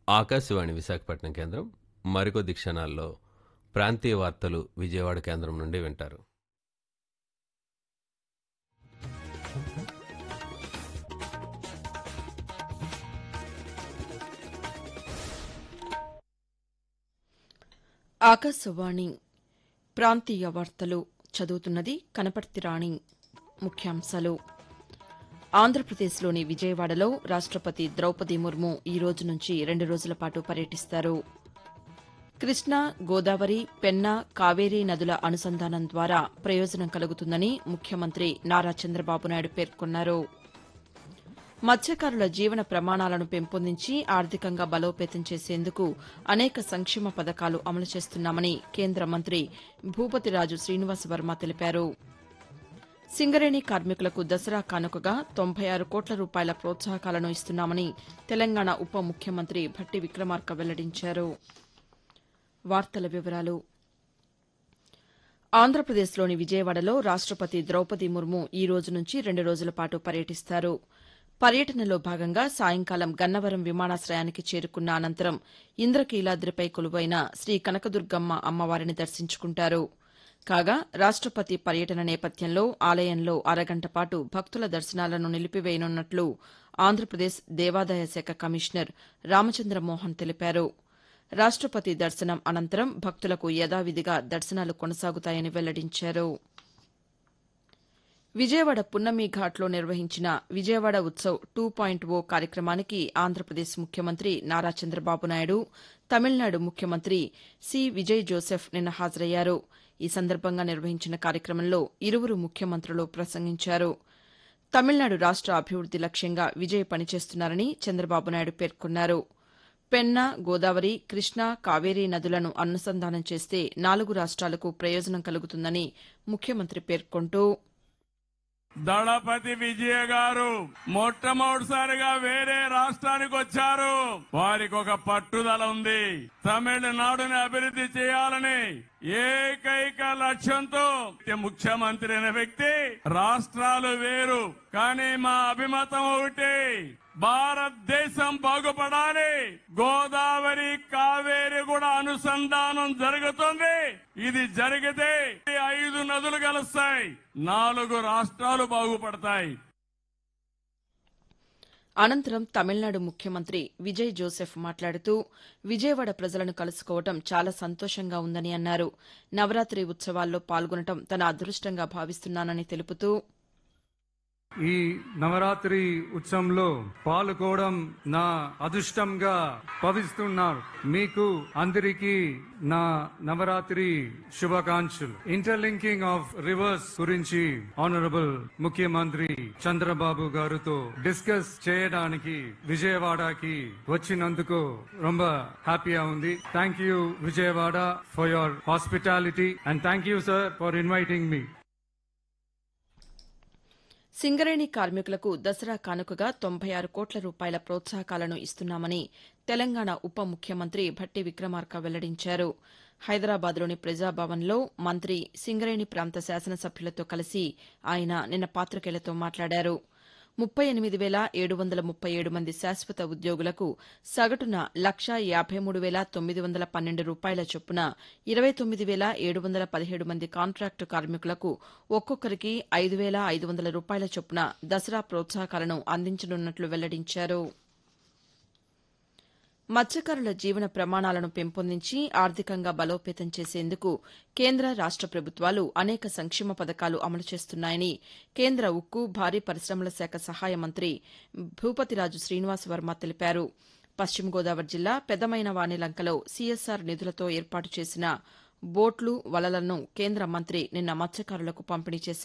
ఆకాశవాణి విశాఖపట్నం కేంద్రం మరికొద్ది క్షణాల్లో ప్రాంతీయ వార్తలు విజయవాడ కేంద్రం నుండి వింటారు ఆకాశవాణి ప్రాంతీయ వార్తలు చదువుతున్నది కనపర్తి రాణి ముఖ్యాంశాలు ఆంధ్రప్రదేశ్లోని విజయవాడలో రాష్టపతి ద్రౌపది ముర్ము ఈ రోజు నుంచి రెండు రోజుల పాటు పర్యటిస్తారు కృష్ణా గోదావరి పెన్నా కావేరీ నదుల అనుసంధానం ద్వారా ప్రయోజనం కలుగుతుందని ముఖ్యమంత్రి నారా చంద్రబాబు నాయుడు పేర్కొన్నారు మత్స్యకారుల జీవన ప్రమాణాలను పెంపొందించి ఆర్థికంగా బలోపేతం చేసేందుకు అనేక సంక్షేమ పథకాలు అమలు చేస్తున్నామని కేంద్ర మంత్రి భూపతిరాజు శ్రీనివాస వర్మ తెలిపారు సింగరేణి కార్మికులకు దసరా కానుకగా తొంభై ఆరు కోట్ల రూపాయల ప్రోత్సాహకాలను ఇస్తున్నామని తెలంగాణ ఉప ముఖ్యమంత్రి భట్టి విక్రమార్క వెల్లడించారు వార్తల వివరాలు ఆంధ్రప్రదేశ్లోని విజయవాడలో రాష్టపతి ద్రౌపది ముర్ము ఈ రోజు నుంచి రెండు రోజుల పాటు పర్యటిస్తారు పర్యటనలో భాగంగా సాయంకాలం గన్నవరం విమానాశ్రయానికి చేరుకున్న అనంతరం ఇంద్రకీలాద్రిపై కొలువైన శ్రీ కనకదుర్గమ్మ అమ్మవారిని దర్శించుకుంటారు కాగా రాష్టపతి పర్యటన నేపథ్యంలో ఆలయంలో అరగంట పాటు భక్తుల దర్శనాలను నిలిపివేయనున్నట్లు ఆంధ్రప్రదేశ్ దేవాదాయ శాఖ కమిషనర్ రామచంద్రమోహన్ తెలిపారు రాష్టపతి దర్శనం అనంతరం భక్తులకు యథావిధిగా దర్శనాలు కొనసాగుతాయని వెల్లడించారు విజయవాడ పున్నమి ఘాట్లో నిర్వహించిన Vijayawada Utsav two point O కార్యక్రమానికి ఆంధ్రప్రదేశ్ ముఖ్యమంత్రి నారా చంద్రబాబు నాయుడు తమిళనాడు ముఖ్యమంత్రి సి విజయ్ జోసెఫ్ నిన్న హాజరయ్యారు ఈ సందర్భంగా నిర్వహించిన కార్యక్రమంలో ఇరువురు ముఖ్యమంత్రులు ప్రసంగించారు తమిళనాడు రాష్ట అభివృద్ది లక్ష్యంగా విజయ్ పనిచేస్తున్నారని చంద్రబాబు నాయుడు పేర్కొన్నారు పెన్నా గోదావరి కృష్ణా కావేరీ నదులను అనుసంధానం చేస్తే నాలుగు రాష్ట్రాలకు ప్రయోజనం కలుగుతుందని ముఖ్యమంత్రి పేర్కొంటూ దళపతి విజయ గారు మొట్టమొదటిసారిగా వేరే రాష్ట్రానికి వచ్చారు వారికి ఒక పట్టుదల ఉంది తమిళనాడుని అభివృద్ధి చేయాలని ఏకైక లక్ష్యంతో ముఖ్యమంత్రి అయిన వ్యక్తి రాష్ట్రాలు వేరు కానీ మా అభిమతం ఒకటి భారతదేశం బాగుపడాలి గోదావరి కావేరి కూడా అనుసంధానం జరుగుతుంది ఇది జరిగితే ఈ ఐదు నదులు కలుస్తాయి నాలుగు రాష్ట్రాలు బాగుపడతాయి అనంతరం తమిళనాడు ముఖ్యమంత్రి విజయ్ జోసెఫ్ మాట్లాడుతూ విజయవాడ ప్రజలను కలుసుకోవడం చాలా సంతోషంగా ఉందని అన్నారు నవరాత్రి ఉత్సవాల్లో పాల్గొనడం తన అదృష్టంగా భావిస్తున్నానని తెలుపుతూ ఈ నవరాత్రి ఉత్సవంలో పాల్గొనడం నా అదృష్టంగా భావిస్తున్నారు మీకు అందరికీ నా నవరాత్రి శుభాకాంక్షలు ఇంటర్లింకింగ్ ఆఫ్ రివర్స్ గురించి ఆనరబుల్ ముఖ్యమంత్రి చంద్రబాబు గారితో డిస్కస్ చేయడానికి విజయవాడకి వచ్చినందుకు ரொம்ப హ్యాపీగా ఉంది thank you Vijayawada for your hospitality and thank you sir for inviting మీ సింగరేణి కార్మికులకు దసరా కానుకగా తొంభై ఆరు కోట్ల రూపాయల ప్రోత్సాహకాలను ఇస్తున్నామని తెలంగాణ ఉప ముఖ్యమంత్రి భట్టి విక్రమార్క వెల్లడించారు హైదరాబాద్లోని ప్రజాభవన్లో మంత్రి సింగరేణి ప్రాంత శాసనసభ్యులతో కలిసి ఆయన నిన్న పాతికేయులతో మాట్లాడారు ముప్పై ఎనిమిది వేల ఏడు వందల ముప్పై ఏడు మంది శాశ్వత ఉద్యోగులకు సగటున లక్షా యాభై మూడు వేల తొమ్మిది వందల పన్నెండు రూపాయల చొప్పున ఇరవై తొమ్మిది వేల ఏడు వందల పదిహేడు మంది కాంట్రాక్టు కార్మికులకు ఒక్కొక్కరికి ఐదు వేల ఐదు వందల రూపాయల చొప్పున దసరా ప్రోత్సాహకాలను అందించనున్నట్లు వెల్లడించారు మత్స్యకారుల జీవన ప్రమాణాలను పెంపొందించి ఆర్థికంగా బలోపేతం చేసేందుకు కేంద్ర రాష్ట ప్రభుత్వాలు అనేక సంక్షేమ పథకాలు అమలు చేస్తున్నాయని కేంద్ర ఉక్కు భారీ పరిశ్రమల శాఖ సహాయ మంత్రి భూపతిరాజు శ్రీనివాస వర్మ తెలిపారు పశ్చిమ గోదావరి జిల్లా పెదమైన వాణిలంకలో సీఎస్ఆర్ నిధులతో ఏర్పాటు చేసిన బోట్లు వలలను కేంద్ర మంత్రి నిన్న మత్స్యకారులకు పంపిణీ చేశారు